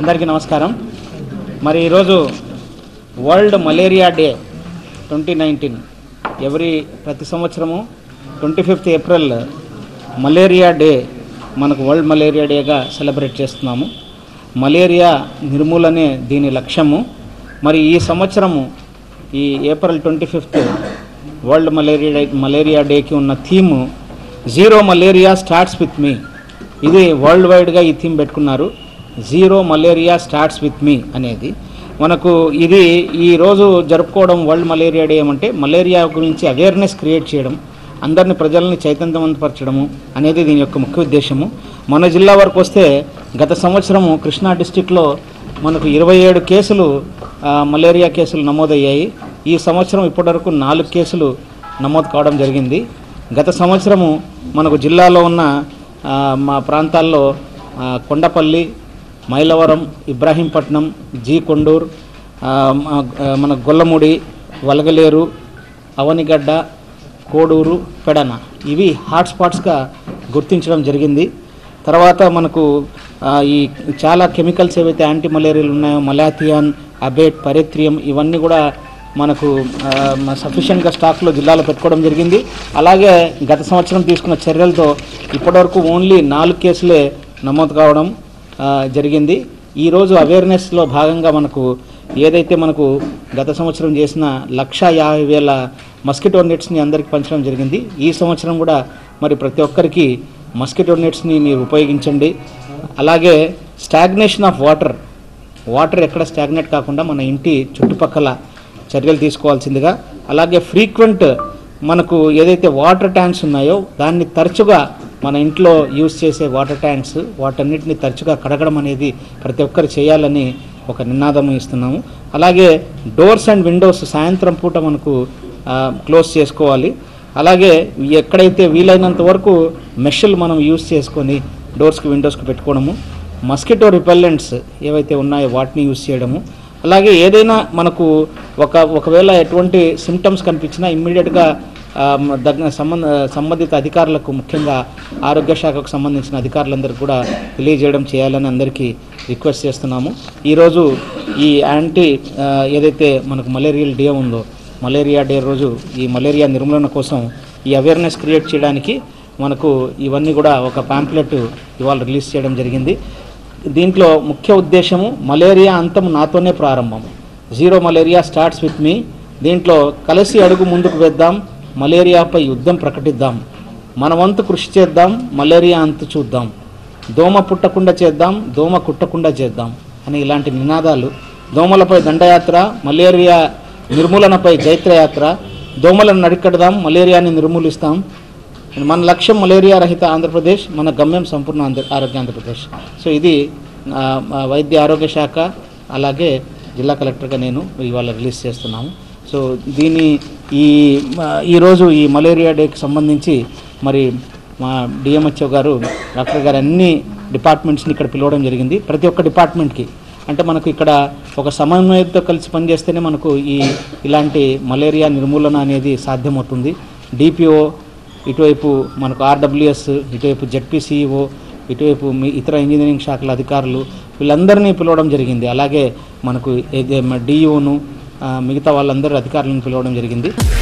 అందరికీ నమస్కారం మరి ఈరోజు world malaria day twenty nineteen ఎవరి ప్రతి సంవత్సరము twenty fifth April malaria day మనకు వరల్డ్ మలేరియా డేగా సెలబ్రేట్ చేస్తున్నాము మలేరియా నిర్మూలనే దీని లక్ష్యము మరి ఈ సంవత్సరము ఈ April twenty fifth world malaria day malaria డేకి ఉన్న theme zero malaria starts with me ఇది వరల్డ్ వైడ్గా ఈ థీమ్ పెట్టుకున్నారు zero malaria starts with me అనేది మనకు ఇది ఈరోజు జరుపుకోవడం వరల్డ్ మలేరియా డే ఏమంటే మలేరియా గురించి అవేర్నెస్ క్రియేట్ చేయడం అందరిని ప్రజల్ని చైతన్యవంతపరచడము అనేది దీని యొక్క ముఖ్య ఉద్దేశము మన జిల్లా వరకు వస్తే గత సంవత్సరము కృష్ణా డిస్టిక్లో మనకు ఇరవై ఏడు కేసులు ఆ, మలేరియా కేసులు నమోదయ్యాయి ఈ సంవత్సరం ఇప్పటివరకు నాలుగు కేసులు నమోదు కావడం జరిగింది గత సంవత్సరము మనకు జిల్లాలో ఉన్న ఆ, మా ప్రాంతాల్లో ఆ, కొండపల్లి మైలవరం ఇబ్రాహీంపట్నం జీ కొండూర్ ఆ, మ- ఆ, మన గొల్లముడి వలగలేరు అవనిగడ్డ కోడూరు పెడన ఇవి హాట్స్పాట్స్గా గుర్తించడం జరిగింది తర్వాత మనకు ఆ, ఈ చాలా కెమికల్స్ ఏవైతే యాంటీ మలేరియాలు ఉన్నాయో మలాథియాన్ అబేట్ పరెత్రియం ఇవన్నీ కూడా మనకు సఫిషియెంట్గా స్టాక్లో జిల్లాలో పెట్టుకోవడం జరిగింది అలాగే గత సంవత్సరం తీసుకున్న చర్యలతో ఇప్పటివరకు ఓన్లీ నాలుగు కేసులే నమోదు కావడం ఆ, జరిగింది ఈరోజు అవేర్నెస్లో భాగంగా మనకు ఏదైతే మనకు గత సంవత్సరం చేసిన లక్ష యాభై వేల మస్కిటో నెట్స్ని అందరికీ పంచడం జరిగింది ఈ సంవత్సరం కూడా మరి ప్రతి ఒక్కరికి మస్కిటో నెట్స్ని మీరు ఉపయోగించండి అలాగే స్టాగ్నేషన్ ఆఫ్ వాటర్ వాటర్ ఎక్కడ స్టాగ్నేట్ కాకుండా మన ఇంటి చుట్టుపక్కల చర్యలు తీసుకోవాల్సిందిగా అలాగే ఫ్రీక్వెంట్ మనకు ఏదైతే వాటర్ ట్యాంక్స్ ఉన్నాయో దాన్ని తరచుగా మన ఇంట్లో యూజ్ చేసే వాటర్ ట్యాంక్స్ వాటన్నిటిని తరచుగా కడగడం అనేది ప్రతి ఒక్కరు చేయాలని ఒక నినాదం ఇస్తున్నాము అలాగే డోర్స్ అండ్ విండోస్ సాయంత్రం పూట మనకు ఆ, క్లోజ్ చేసుకోవాలి అలాగే ఎక్కడైతే వీలైనంత వరకు మెషల్ మనం యూజ్ చేసుకొని డోర్స్కి విండోస్కి పెట్టుకోవడము మస్కిటో రిపెల్లెంట్స్ ఏవైతే ఉన్నాయో వాటిని యూజ్ చేయడము అలాగే ఏదైనా మనకు ఒక ఒకవేళ ఎటువంటి సిమ్టమ్స్ కనిపించినా ఇమ్మీడియట్గా దగ్గర సంబంధ సంబంధిత అధికారులకు ముఖ్యంగా ఆరోగ్య శాఖకు సంబంధించిన అధికారులందరికీ కూడా తెలియజేయడం చేయాలని అందరికీ రిక్వెస్ట్ చేస్తున్నాము ఈరోజు ఈ యాంటీ ఆ, ఏదైతే మనకు మలేరియల్ డే ఉందో మలేరియా డే రోజు ఈ మలేరియా నిర్మూలన కోసం ఈ అవేర్నెస్ క్రియేట్ చేయడానికి మనకు ఇవన్నీ కూడా ఒక పాంప్లెట్ ఇవాళ రిలీజ్ చేయడం జరిగింది దీంట్లో ముఖ్య ఉద్దేశము మలేరియా అంతం నాతోనే ప్రారంభం zero malaria starts with me దీంట్లో కలిసి అడుగు ముందుకు వేద్దాం మలేరియాపై యుద్ధం ప్రకటిద్దాం మన వంతు కృషి చేద్దాం మలేరియా అంతు చూద్దాం దోమ పుట్టకుండా చేద్దాం దోమ కుట్టకుండా చేద్దాం అని ఇలాంటి నినాదాలు దోమలపై దండయాత్ర మలేరియా నిర్మూలనపై జైత్రయాత్ర దోమలను నడికడదాం మలేరియాని నిర్మూలిస్తాం మన లక్ష్యం మలేరియా రహిత ఆంధ్రప్రదేశ్ మన గమ్యం సంపూర్ణ ఆంధ్ర ఆరోగ్య ఆంధ్రప్రదేశ్ సో ఇది ఆ, ఆ, వైద్య ఆరోగ్య శాఖ అలాగే జిల్లా కలెక్టర్గా నేను ఇవాళ రిలీజ్ చేస్తున్నాము సో దీని ఈ ఆ, ఈరోజు ఈ మలేరియా డేకి సంబంధించి మరి మా డిఎంహెచ్ఓ గారు డాక్టర్ గారు అన్ని డిపార్ట్మెంట్స్ని ఇక్కడ పిలవడం జరిగింది ప్రతి ఒక్క డిపార్ట్మెంట్కి అంటే మనకు ఇక్కడ ఒక సమన్వయంతో కలిసి పనిచేస్తేనే మనకు ఈ ఇలాంటి మలేరియా నిర్మూలన అనేది సాధ్యమవుతుంది డిపిఓ ఇటువైపు మనకు ఆర్డబ్ల్యూఎస్ ఇటువైపు జెడ్పీసీఈఓ ఇటువైపు మీ ఇతర ఇంజనీరింగ్ శాఖల అధికారులు వీళ్ళందరినీ పిలవడం జరిగింది అలాగే మనకు డిఈఓను మిగతా వాళ్ళందరూ అధికారులను పిలవడం జరిగింది